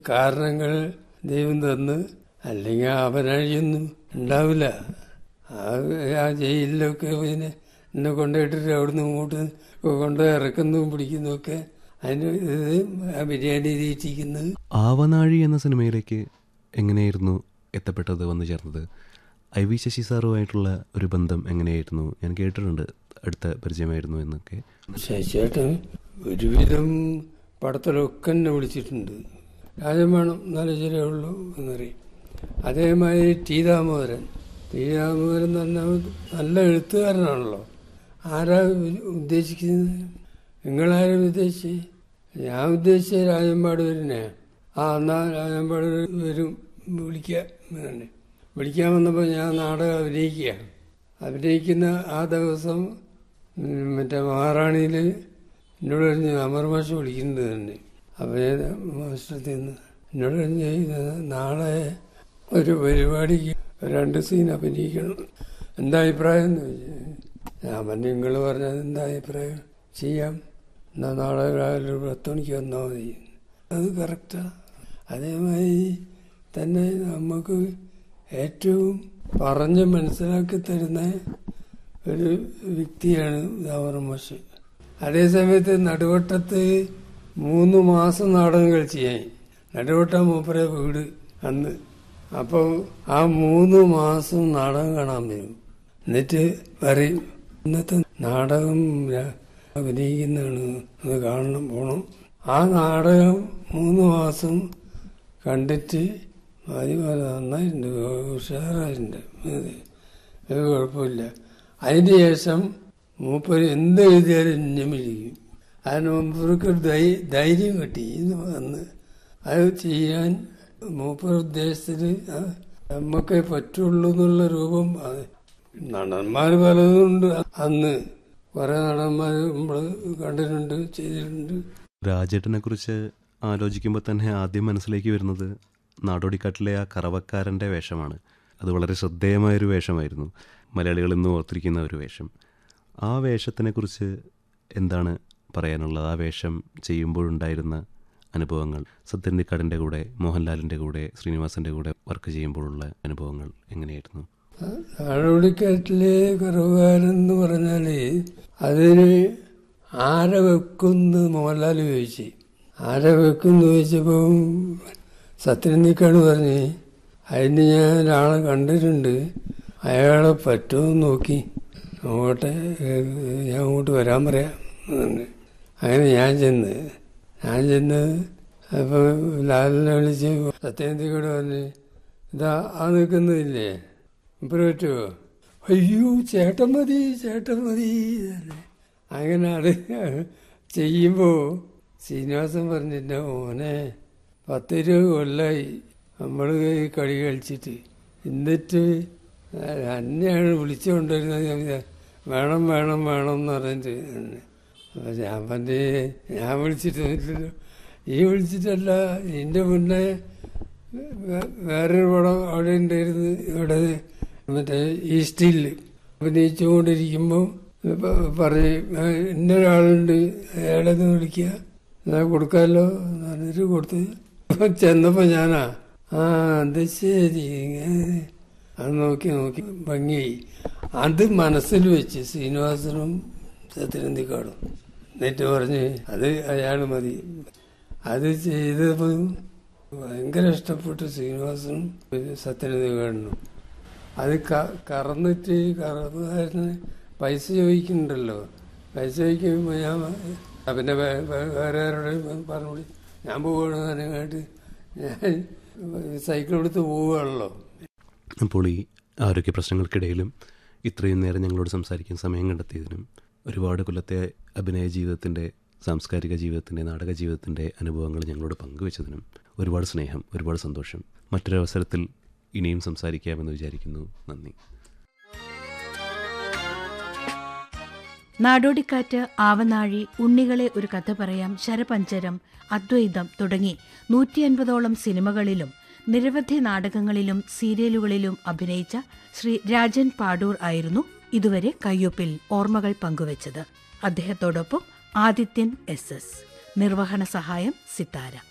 കാരണങ്ങൾ ദൈവം തന്ന് അല്ലെങ്കിൽ അവനഴിയൊന്നും ഉണ്ടാവില്ല ആ ആ ജയിലിലൊക്കെ പിന്നെ എന്നെ കൊണ്ടുപോയിട്ടിട്ട് അവിടുന്ന് ഇങ്ങോട്ട് കൊണ്ട് ഇറക്കുന്നതും പിടിക്കുന്നതും ഒക്കെ അതിന് ഇത് ആ ബിരിയാണി തീറ്റിക്കുന്നത് ആവനാഴി എന്ന സിനിമയിലേക്ക് എങ്ങനെയായിരുന്നു എത്തപ്പെട്ടത് വന്നു ചേർന്നത് ഐ വി ശശി സാറുമായിട്ടുള്ള ഒരു ബന്ധം എങ്ങനെയായിരുന്നു ഞാൻ കേട്ടിട്ടുണ്ട് അടുത്ത പരിചയമായിരുന്നു എന്നൊക്കെ ശശിയേട്ടൻ ഒരുവിധം പടത്തിലൊക്കെ എന്നെ വിളിച്ചിട്ടുണ്ട് രാജൻ വേണം നല്ല ശരിയുള്ളൂ എന്നറിയും അതേമാതിരി ടി ദാമോദരൻ ടി ദാമോദരൻ എന്ന് പറഞ്ഞാൽ നല്ല എഴുത്തുകാരനാണല്ലോ ആരാ ഉദ്ദേശിക്കുന്നത് നിങ്ങളാരും ഉദ്ദേശിച്ച് ഞാൻ ഉദ്ദേശിച്ച രാജമ്പാട് വരുന്നേ ആ എന്നാ രാജമ്പാട് വരും വിളിക്കാം തന്നെ വിളിക്കാൻ വന്നപ്പോൾ ഞാൻ നാടകം അഭിനയിക്കുക അഭിനയിക്കുന്ന ആ ദിവസം ഉം, മറ്റേ മഹാറാണിയിൽ എന്നോട് പറഞ്ഞ് അമർ മാഷ് വിളിക്കുന്നത് തന്നെ അപ്പോൾ ഞാൻ മാസ്റ്റത്തിൽ നിന്ന് എന്നോട് പറഞ്ഞ് "ഇത് നാളെ ഒരു പരിപാടിക്ക് രണ്ട് സീൻ അഭിനയിക്കണം എന്താ അഭിപ്രായം എന്ന് ചോദിച്ചു ഞാൻ പറഞ്ഞു നിങ്ങൾ പറഞ്ഞത് എന്താ അഭിപ്രായം ചെയ്യാം എന്നാ നാളെ രാവിലെ ഒരു പത്ത് മണിക്ക് വന്നാൽ മതി അത് കറക്റ്റാ അതേമാതിരി തന്നെ നമുക്ക് ഏറ്റവും പറഞ്ഞ് മനസ്സിലാക്കി തരുന്ന ഒരു വ്യക്തിയാണ് ദാവറ മാഷ് അതേസമയത്ത് നടുവട്ടത്ത് മൂന്ന് മാസം നാടകം കളിച്ച് ഞാൻ നടുവട്ട മൂപ്പരെ വീട് അന്ന് അപ്പോൾ ആ മൂന്ന് മാസം നാടകം കാണാൻ വരും എന്നിട്ട് പറയും ഇന്നത്തെ നാടകം ര- അഭിനയിക്കുന്നതാണ് അത് കാണണം പോണം ആ നാടകം മൂന്ന് മാസം കണ്ടിട്ട് മതി പോലെ നന്നായിട്ടുണ്ട് ഉഷാറായിട്ടുണ്ട് അത് അത് കുഴപ്പമില്ല അതിന് ശേഷം മൂപ്പര് എന്ത് എഴുതിയാലും എന്നെ വിളിക്കും അതിന് മൂപ്പർക്ക് ഒരു ധൈ- ധൈര്യം കിട്ടി ഇത് വന്ന് അത് ചെയ്യാൻ മൂപ്പർ ഉദ്ദേശത്തിന് നമുക്കേ പറ്റുള്ളൂ എന്നുള്ള രൂപം അത് നടന്മാർ പലതും ഉണ്ട് അന്ന് കുറെ നടന്മാർ നമ്മൾ കണ്ടിട്ടുണ്ട് ചെയ്തിട്ടുണ്ട് രാജേട്ടനെ കുറിച്ച് ആലോചിക്കുമ്പോൾ തന്നെ ആദ്യം മനസ്സിലേക്ക് വരുന്നത് നാടോടിക്കാട്ടിലെ ആ കറവക്കാരൻ്റെ വേഷമാണ് അത് വളരെ ശ്രദ്ധേയമായൊരു വേഷമായിരുന്നു മലയാളികൾ ഇന്ന് ഓർത്തിരിക്കുന്ന ഒരു വേഷം ആ വേഷത്തിനെക്കുറിച്ച് എന്താണ് പറയാനുള്ളത് ആ വേഷം ചെയ്യുമ്പോഴുണ്ടായിരുന്ന അനുഭവങ്ങൾ സത്യന്തിക്കാടിൻ്റെ കൂടെ മോഹൻലാലിൻ്റെ കൂടെ ശ്രീനിവാസൻ്റെ കൂടെ വർക്ക് ചെയ്യുമ്പോഴുള്ള അനുഭവങ്ങൾ എങ്ങനെയായിരുന്നു നാടോടിക്കാറ്റിലെ കറുകാരൻ എന്ന് പറഞ്ഞാല് അതിന് ആരെ വെക്കുന്ന് മോഹൻലാൽ ചോദിച്ചു ആരെ വെക്കുന്ന് ചോദിച്ചപ്പോൾ സത്യനന്ദിക്കാട് പറഞ്ഞ് അതിന് ഞാൻ ഒരാളെ കണ്ടിട്ടുണ്ട് അയാളെ പറ്റുമോ നോക്കി നോക്കട്ടെ ഏഹ് ഞാൻ അങ്ങോട്ട് വരാൻ പറയാം എന്ന് പറഞ്ഞു. അങ്ങനെ ഞാൻ ചെന്ന് ഞാൻ ചെന്ന് അപ്പോൾ ലാലിനെ വിളിച്ച് സത്യനന്ദിക്കാട് പറഞ്ഞ് ഇതാ ആ നിൽക്കുന്നില്ലേ ഇപ്പം പറ്റുമോ അയ്യോ ചേട്ടൻ മതി ചേട്ടൻ മതി എന്ന്. അങ്ങനെ അത് ചെയ്യുമ്പോൾ ശ്രീനിവാസൻ പറഞ്ഞിട്ട് മോനെ പത്തിരുപത് കൊല്ലായി നമ്മൾ ഈ കളി കളിച്ചിട്ട് എന്നിട്ട് എന്നെയാണ് വിളിച്ചുകൊണ്ടിരുന്നത് ഞാൻ വിചാ- വേണം വേണം വേണം എന്ന് പറഞ്ഞിട്ട് അപ്പം ഞാൻ പറഞ്ഞ് ഞാൻ വിളിച്ചിട്ടൊന്നുമില്ലല്ലോ ഈ വിളിച്ചിട്ടല്ല ഇതിൻ്റെ മുന്നേ വേ- വേറൊരു പടം അവിടെ ഉണ്ടായിരുന്നു ഇവിടെ മറ്റേ ഈസ്റ്റിൽ അഭിനയിച്ചുകൊണ്ടിരിക്കുമ്പോൾ പറഞ്ഞ് "ആ, ഇന്നൊരാളുണ്ട് അയാളെ ഒന്ന് വിളിക്കുക എന്നാ കൊടുക്കാമല്ലോ എന്ന് പറഞ്ഞിട്ട് കൊടുത്ത് അപ്പൊ ചെന്നപ്പോൾ ഞാനാ ആ അത് ശരി ഇങ്ങനെ." അത് നോക്കി നോക്കി ഭംഗിയായി അത് മനസ്സിൽ വെച്ച് ശ്രീനിവാസനും സത്യനന്ദിക്കാടും എന്നിട്ട് പറഞ്ഞ് അത് അയാൾ മതി അത് ചെയ്തപ്പോൾ ഭയങ്കര ഇഷ്ടപ്പെട്ടു ശ്രീനിവാസനും സത്യനന്ദിക്കാടിനും അത് ക- കറന്നിട്ട് കറന്നുകാരന് പൈസ ചോദിക്കുന്നുണ്ടല്ലോ പൈസ ചോദിക്കുമ്പോൾ ഞാൻ ആ പിന്നെ വേ- വേ- വേറെ ആരോടും പറഞ്ഞു ഞാൻ പോവുകയാണ് പറഞ്ഞായിട്ട് ഞാൻ സൈക്കിൾ എടുത്ത് പോവുകയാണല്ലോ അപ്പോൾ ഈ ആരോഗ്യ പ്രശ്നങ്ങൾക്കിടയിലും ഇത്രയും നേരം ഞങ്ങളോട് സംസാരിക്കാൻ സമയം കണ്ടെത്തിയതിനും ഒരുപാട് കൊല്ലത്തെ അഭിനയ ജീവിതത്തിൻ്റെ സാംസ്കാരിക ജീവിതത്തിൻ്റെ നാടക ജീവിതത്തിൻ്റെ അനുഭവങ്ങൾ ഞങ്ങളോട് പങ്കുവച്ചതിനും ഒരുപാട് സ്നേഹം ഒരുപാട് സന്തോഷം മറ്റൊരവസരത്തിൽ ഇനിയും സംസാരിക്കാമെന്ന് വിചാരിക്കുന്നു നന്ദി നാടോടിക്കാറ്റ് ആവനാഴി ഉണ്ണികളെ ഒരു കഥ പറയാം ശരപഞ്ചരം അദ്വൈതം തുടങ്ങി നൂറ്റി അൻപതോളം സിനിമകളിലും നിരവധി നാടകങ്ങളിലും സീരിയലുകളിലും അഭിനയിച്ച ശ്രീ രാജൻ പാടൂർ ആയിരുന്നു ഇതുവരെ കയ്യൊപ്പിൽ ഓർമ്മകൾ പങ്കുവച്ചത് അദ്ദേഹത്തോടൊപ്പം ആദിത്യൻ എസ് എസ് നിർവഹണ സഹായം സിത്താര